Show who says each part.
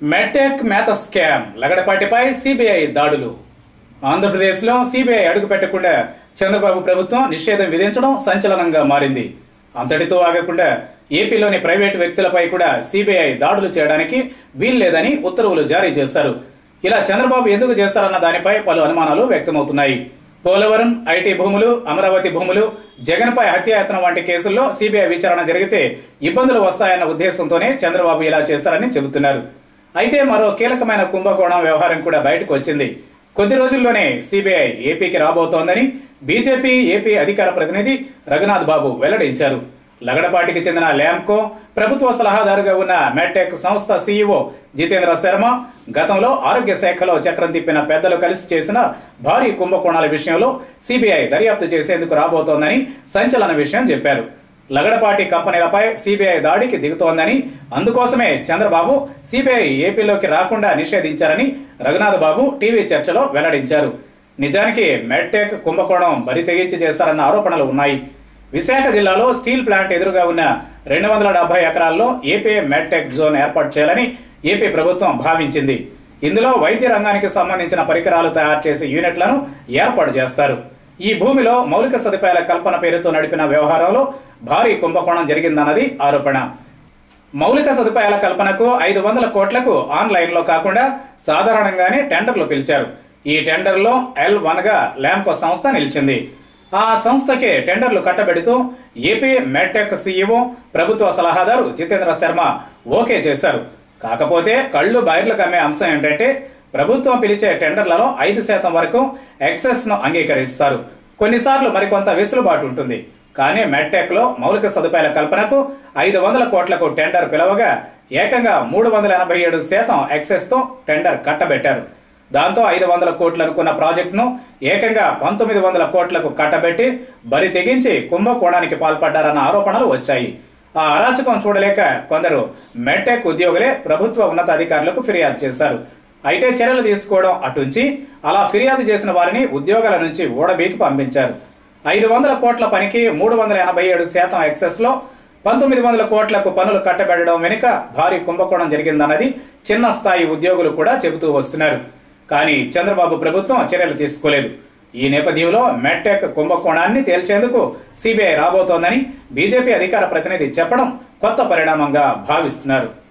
Speaker 1: MedTech మేత scam లగడపాటిపై CBI దాడులు ఆంధ్రప్రదేశ్లో సిబిఐ అడుగు పెట్టకుండా చంద్రబాబు ప్రభుత్వం నిషేధం విధించడం సంచలనంగా మారింది అంతటితో ఆగకుండా ఏపీలోని ప్రైవేటు వ్యక్తులపై కూడా సిబిఐ దాడులు చేయడానికి వీల్లేదని ఉత్తర్వులు జారీ చేశారు ఇలా చంద్రబాబు ఎందుకు చేశారన్న దానిపై పలు అనుమానాలు వ్యక్తమవుతున్నాయి పోలవరం ఐటీ భూములు అమరావతి భూములు జగన్పై హత్యాయత్నం వంటి కేసుల్లో సిబిఐ విచారణ జరిగితే ఇబ్బందులు వస్తాయన్న ఉద్దేశంతోనే చంద్రబాబు ఇలా చేశారని చెబుతున్నారు అయితే మరో కీలకమైన కుంభకోణం వ్యవహారం కూడా బయటకు వచ్చింది కొద్ది రోజుల్లోనే సిబిఐ ఏపీకి రాబోతోందని బీజేపీ ఏపీ అధికార ప్రతినిధి రఘునాథ్ బాబు వెల్లడించారు లగడపాటికి చెందిన ల్యాంకో ప్రభుత్వ సలహాదారుగా ఉన్న మెట్టెక్ సంస్థ సీఈఓ జితేంద్ర శర్మ గతంలో ఆరోగ్య శాఖలో చక్రం తిప్పిన పెద్దలు కలిసి చేసిన భారీ కుంభకోణాల విషయంలో సిబిఐ దర్యాప్తు చేసేందుకు రాబోతోందని సంచలన విషయం చెప్పారు లగడపాటి కంపెనీలపై సిబిఐ దాడికి దిగుతోందని అందుకోసమే చంద్రబాబు సిబిఐ ఏపీలోకి రాకుండా నిషేధించారని రఘునాథ్ బాబు టీవీ చర్చలో వెల్లడించారు నిజానికి మెడ్టెక్ కుంభకోణం బరి తెగించి చేశారన్న ఆరోపణలు ఉన్నాయి విశాఖ జిల్లాలో స్టీల్ ప్లాంట్ ఎదురుగా ఉన్న రెండు వందల డెబ్బై ఎకరాల్లో ఏపీ మెడ్టెక్ జోన్ ఏర్పాటు చేయాలని ఏపీ ప్రభుత్వం భావించింది ఇందులో వైద్య రంగానికి సంబంధించిన పరికరాలు తయారు చేసే యూనిట్లను ఏర్పాటు చేస్తారు ఈ భూమిలో మౌలిక సదుపాయాల కల్పన పేరుతో నడిపిన వ్యవహారంలో భారీ కుంభకోణం జరిగిందన్నది ఆరోపణ మౌలిక సదుపాయాల కల్పనకు ఐదు వందల కోట్లకు ఆన్లైన్లో కాకుండా సాధారణంగానే టెండర్లు పిలిచారు ఈ టెండర్లో ఎల్ వన్గా ల్యాంకో సంస్థ నిలిచింది ఆ సంస్థకే టెండర్లు కట్టబెడుతూ ఏపీ మెడ్టెక్ సీఈఓ ప్రభుత్వ సలహాదారు జితేంద్ర శర్మ ఓకే చేశారు కాకపోతే కళ్ళు బయర్లు కమ్మే అంశం ఏంటంటే ప్రభుత్వం పిలిచే టెండర్లలో ఐదు శాతం వరకు ఎక్సెస్ ను అంగీకరిస్తారు కొన్నిసార్లు మరికొంత వెసులుబాటు ఉంటుంది కానీ మెడ్టెక్ లో మౌలిక సదుపాయాల కల్పనకు ఐదు వందల కోట్లకు టెండర్ పిలవగా ఏకంగా మూడు వందల ఎనభై ఏడు శాతం ఎక్సెస్ తో టెండర్ కట్టబెట్టారు దాంతో ఐదు వందల కోట్లు అనుకున్న ప్రాజెక్టును ఏకంగా పంతొమ్మిది వందల కోట్లకు కట్టబెట్టి బరి తెగించి కుంభకోణానికి పాల్పడ్డారన్న ఆరోపణలు వచ్చాయి ఆ అరాచకం చూడలేక కొందరు మెడ్టెక్ ఉద్యోగులే ప్రభుత్వ ఉన్నతాధికారులకు ఫిర్యాదు చేశారు అయితే చర్యలు తీసుకోవడం అటుంచి అలా ఫిర్యాదు చేసిన వారిని ఉద్యోగాల నుంచి ఊడబీకి పంపించారు ఐదు వందల కోట్ల పనికి మూడు వందల ఎనభై ఏడు శాతం ఎక్సెస్ లో పంతొమ్మిది వందల కోట్లకు పనులు కట్టబెట్టడం వెనుక భారీ కుంభకోణం జరిగిందన్నది చిన్న స్థాయి ఉద్యోగులు కూడా చెబుతూ వస్తున్నారు కానీ చంద్రబాబు ప్రభుత్వం చర్యలు తీసుకోలేదు ఈ నేపథ్యంలో మెట్టెక్ కుంభకోణాన్ని తేల్చేందుకు సిబిఐ రాబోతోందని బీజేపీ అధికార ప్రతినిధి చెప్పడం కొత్త పరిణామంగా భావిస్తున్నారు